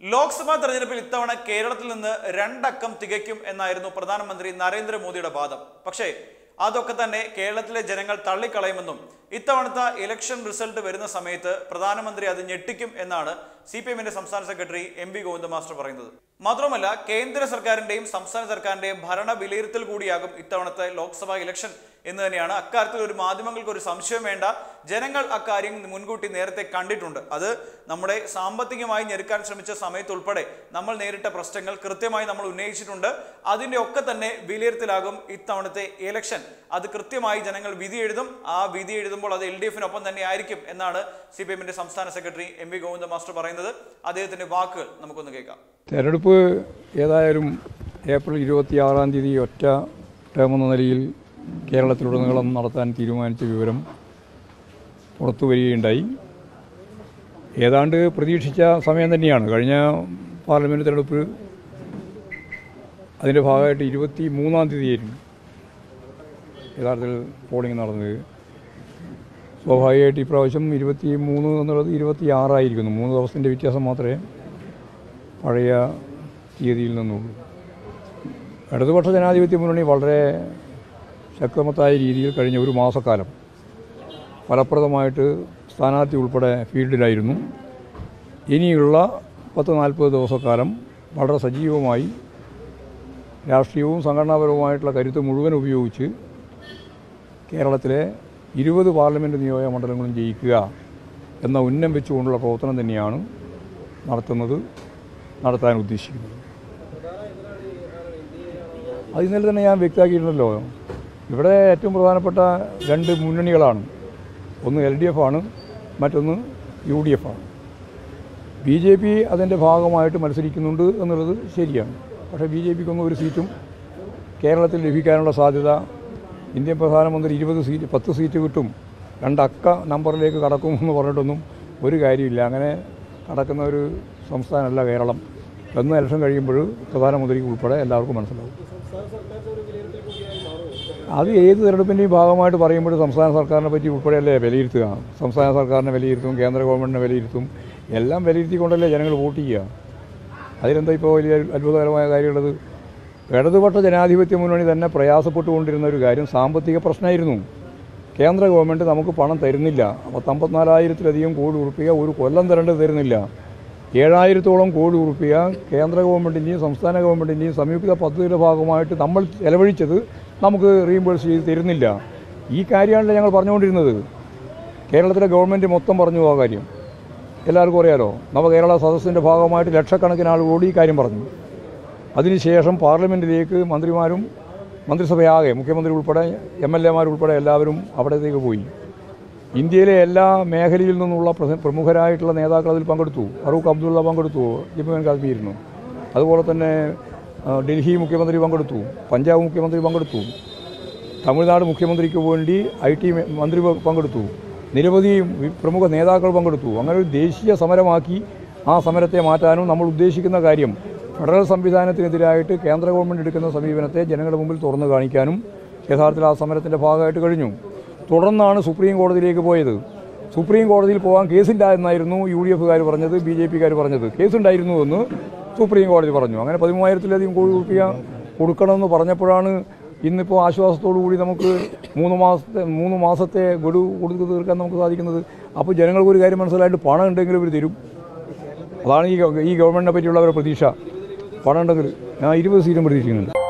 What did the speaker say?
ലോക്സഭാ തെരഞ്ഞെടുപ്പിൽ ഇത്തവണ കേരളത്തിൽ നിന്ന് രണ്ടക്കം തികയ്ക്കും എന്നായിരുന്നു പ്രധാനമന്ത്രി നരേന്ദ്രമോദിയുടെ വാദം പക്ഷേ അതൊക്കെ തന്നെ കേരളത്തിലെ ജനങ്ങൾ തള്ളിക്കളയുമെന്നും ഇത്തവണത്തെ ഇലക്ഷൻ റിസൾട്ട് വരുന്ന സമയത്ത് പ്രധാനമന്ത്രി അത് ഞെട്ടിക്കും എന്നാണ് സി പി എമ്മിന്റെ സംസ്ഥാന secretary M V Govinda master പറയുന്നത് മാത്രമല്ല കേന്ദ്ര സർക്കാരിന്റെയും സംസ്ഥാന സർക്കാരിന്റെയും ഭരണ വിലയിരുത്തൽ കൂടിയാകും ഇത്തവണത്തെ ലോക്സഭാ ഇലക്ഷൻ എന്ന് തന്നെയാണ് അക്കാര്യത്തിൽ ഒരു മാധ്യമങ്ങൾക്ക് ഒരു സംശയം വേണ്ട ജനങ്ങൾ അക്കാര്യം മുൻകൂട്ടി നേരത്തെ കണ്ടിട്ടുണ്ട് അത് നമ്മുടെ സാമ്പത്തികമായി ഞെരുക്കാൻ ശ്രമിച്ച സമയത്തുൾപ്പെടെ നമ്മൾ നേരിട്ട പ്രശ്നങ്ങൾ കൃത്യമായി നമ്മൾ ഉന്നയിച്ചിട്ടുണ്ട് അതിന്റെ ഒക്കെ തന്നെ വിലയിരുത്തലാകും ഇത്തവണത്തെ ഇലക്ഷൻ അത് കൃത്യമായി ജനങ്ങൾ വിധി എഴുതും ആ വിധി എഴുതുമ്പോൾ അത് എൽ ഡി എഫിനൊപ്പം തന്നെ ആയിരിക്കും എന്നാണ് സി പി എമ്മിന്റെ സംസ്ഥാന secretary M V Govinda master പറയുന്നത് അദ്ദേഹത്തിന്റെ വാക്കുകൾ നമുക്കൊന്ന് കേൾക്കാം തെരഞ്ഞെടുപ്പ് ഏതായാലും ഏപ്രിൽ ഇരുപത്തിയാറാം തീയതി ഒറ്റ ടേം എന്ന നിലയിൽ കേരളത്തിലുടനീളം നടത്താൻ തീരുമാനിച്ച വിവരം പുറത്തു വരികയുണ്ടായി ഏതാണ്ട് പ്രതീക്ഷിച്ച സമയം തന്നെയാണ് കഴിഞ്ഞ പാർലമെൻറ്റ് തെരഞ്ഞെടുപ്പ് അതിൻ്റെ ഭാഗമായിട്ട് ഇരുപത്തി മൂന്നാം തീയതിയായിരുന്നു യഥാർത്ഥത്തിൽ പോളിംഗ് നടന്നത് സ്വാഭാവികമായിട്ട് ഇപ്രാവശ്യം ഇരുപത്തി മൂന്ന് എന്നുള്ളത് ഇരുപത്തി ആറായിരിക്കുന്നു മൂന്ന് ദിവസത്തിൻ്റെ വ്യത്യാസം മാത്രമേ പഴയ തീയതിയിൽ നിന്നുള്ളൂ ഇടതുപക്ഷ ജനാധിപത്യ മുന്നണി വളരെ ശക്തമത്തായ രീതിയിൽ കഴിഞ്ഞ ഒരു മാസക്കാലം ഫലപ്രദമായിട്ട് സ്ഥാനാർത്ഥി ഉൾപ്പെടെ ഫീൽഡിലായിരുന്നു ഇനിയുള്ള പത്ത് നാൽപ്പത് ദിവസക്കാലം വളരെ സജീവമായി രാഷ്ട്രീയവും സംഘടനാപരവുമായിട്ടുള്ള കരുത്ത് മുഴുവൻ ഉപയോഗിച്ച് കേരളത്തിലെ ഇരുപത് പാർലമെൻറ്റ് നിയോജക മണ്ഡലങ്ങളും ജയിക്കുക എന്ന ഉന്നം വെച്ചുകൊണ്ടുള്ള പ്രവർത്തനം തന്നെയാണ് നടത്തുന്നത് നടത്താൻ ഉദ്ദേശിക്കുന്നത് അത് ഇന്നലെ തന്നെ ഞാൻ വ്യക്തമാക്കിയിട്ടുണ്ടല്ലോ ഇവിടെ ഏറ്റവും പ്രധാനപ്പെട്ട രണ്ട് മുന്നണികളാണ് ഒന്ന് എൽ ഡി എഫ് ആണ് മറ്റൊന്ന് യു ഡി എഫ് ആണ് ബി ജെ പി അതിൻ്റെ ഭാഗമായിട്ട് മത്സരിക്കുന്നുണ്ട് എന്നുള്ളത് ശരിയാണ് പക്ഷേ ബി ജെ പിക്കൊന്നും ഒരു സീറ്റും കേരളത്തിൽ ലഭിക്കാനുള്ള സാധ്യത ഇന്ത്യൻ പ്രധാനമന്ത്രി ഇരുപത് സീറ്റ് പത്ത് സീറ്റ് കിട്ടും രണ്ടക്ക നമ്പറിലേക്ക് കടക്കും എന്ന് പറഞ്ഞിട്ടൊന്നും ഒരു കാര്യമില്ല അങ്ങനെ കടക്കുന്ന ഒരു സംസ്ഥാനമല്ല കേരളം എന്ന് ഇലക്ഷൻ കഴിയുമ്പോൾ പ്രധാനമന്ത്രിക്ക് ഉൾപ്പെടെ എല്ലാവർക്കും മനസ്സിലാവും അത് ഏത് തെരഞ്ഞെടുപ്പിൻ്റെയും ഭാഗമായിട്ട് പറയുമ്പോൾ സംസ്ഥാന സർക്കാരിനെ പറ്റി ഉൾപ്പെടെയല്ലേ വിലയിരുത്തുക സംസ്ഥാന സർക്കാരിനെ വിലയിരുത്തും കേന്ദ്ര ഗവൺമെൻറ്റിനെ വിലയിരുത്തും എല്ലാം വിലയിരുത്തിക്കൊണ്ടല്ലേ ജനങ്ങൾ വോട്ട് ചെയ്യുക അതിലെന്താ ഇപ്പോൾ വലിയ അത്ഭുതകരമായ കാര്യമുള്ളത് ഇടതുപക്ഷ ജനാധിപത്യ മുന്നണി തന്നെ പ്രയാസപ്പെട്ടുകൊണ്ടിരുന്ന ഒരു കാര്യം സാമ്പത്തിക പ്രശ്നമായിരുന്നു കേന്ദ്ര ഗവൺമെൻറ് നമുക്ക് പണം തരുന്നില്ല പത്തമ്പത്തിനാലായിരത്തിലധികം കോടി ഉറുപ്പിക ഒരു കൊല്ലം തരേണ്ടത് തരുന്നില്ല ഏഴായിരത്തോളം കോടി ഉറുപ്പിക കേന്ദ്ര ഗവൺമെൻറ്റിൻ്റെയും സംസ്ഥാന ഗവൺമെൻറ്റിൻ്റെയും സംയുക്ത പദ്ധതിയുടെ ഭാഗമായിട്ട് നമ്മൾ ചെലവഴിച്ചത് നമുക്ക് റീഇംബേഴ്സ് ചെയ്ത് തരുന്നില്ല ഈ കാര്യമാണല്ലോ ഞങ്ങൾ പറഞ്ഞുകൊണ്ടിരുന്നത് കേരളത്തിലെ ഗവൺമെൻറ് മൊത്തം പറഞ്ഞു ആ കാര്യം എല്ലാവർക്കും അറിയാലോ നവകേരള സദസ്സിൻ്റെ ഭാഗമായിട്ട് ലക്ഷക്കണക്കിന് ആളുകളോട് ഈ കാര്യം പറഞ്ഞു അതിനുശേഷം പാർലമെൻറ്റിലേക്ക് മന്ത്രിമാരും മന്ത്രിസഭയാകെ മുഖ്യമന്ത്രി ഉൾപ്പെടെ എം എൽ എമാരുൾപ്പെടെ എല്ലാവരും അവിടത്തേക്ക് പോയി ഇന്ത്യയിലെ എല്ലാ മേഖലയിൽ നിന്നുള്ള പ്രസ- പ്രമുഖരായിട്ടുള്ള നേതാക്കൾ അതിൽ പങ്കെടുത്തു ഫറൂഖ് അബ്ദുള്ള പങ്കെടുത്തു ജമ്മു ആൻഡ് കാശ്മീരിൽ അതുപോലെ തന്നെ ആ, ഡൽഹി മുഖ്യമന്ത്രി പങ്കെടുത്തു പഞ്ചാബ് മുഖ്യമന്ത്രി പങ്കെടുത്തു തമിഴ്നാട് മുഖ്യമന്ത്രിക്ക് വേണ്ടി ഐ ടി മന്ത്രി പ- പങ്കെടുത്തു നിരവധി വി- പ്രമുഖ നേതാക്കൾ പങ്കെടുത്തു അങ്ങനെ ഒരു ദേശീയ സമരമാക്കി ആ സമരത്തെ മാറ്റാനും നമ്മൾ ഉദ്ദേശിക്കുന്ന കാര്യം ഫെഡറൽ സംവിധാനത്തിനെതിരായിട്ട് കേന്ദ്ര ഗവൺമെൻറ് എടുക്കുന്ന സമീപനത്തെ ജനങ്ങളുടെ മുമ്പിൽ തുറന്നു കാണിക്കാനും യഥാർത്ഥത്തിൽ ആ സമരത്തിൻ്റെ ഭാഗമായിട്ട് കഴിഞ്ഞു തുടർന്നാണ് സുപ്രീം കോടതിയിലേക്ക് പോയത് സുപ്രീം കോടതിയിൽ പോകാൻ കേസില്ല എന്നായിരുന്നു യു ഡി എഫുകാർ പറഞ്ഞത് ബി ജെ പിക്കാർ പറഞ്ഞത് കേസുണ്ടായിരുന്നു എന്ന് സുപ്രീം കോടതി പറഞ്ഞു അങ്ങനെ പതിമൂവായിരത്തിലധികം കോടി രൂപ കൊടുക്കണമെന്ന് പറഞ്ഞപ്പോഴാണ് ഇന്നിപ്പോൾ ആശ്വാസത്തോടു കൂടി നമുക്ക് മൂന്ന് മാസത്തെ മൂന്ന് മാസത്തെ ഗഡു കൊടുത്തു തീർക്കാൻ നമുക്ക് സാധിക്കുന്നത് അപ്പോൾ ജനങ്ങൾക്ക് ഒരു കാര്യം മനസ്സിലായിട്ട് പണം ഉണ്ടെങ്കിൽ ഇവർ തരും അതാണ് ഈ ഗവ- ഈ ഗവൺമെൻറ്റിനെ പറ്റിയുള്ള അവരുടെ പ്രതീക്ഷ പണം ഉണ്ടെങ്കിൽ ഞാൻ ഇരുപത് സീറ്റും പ്രതീക്ഷിക്കുന്നുണ്ട്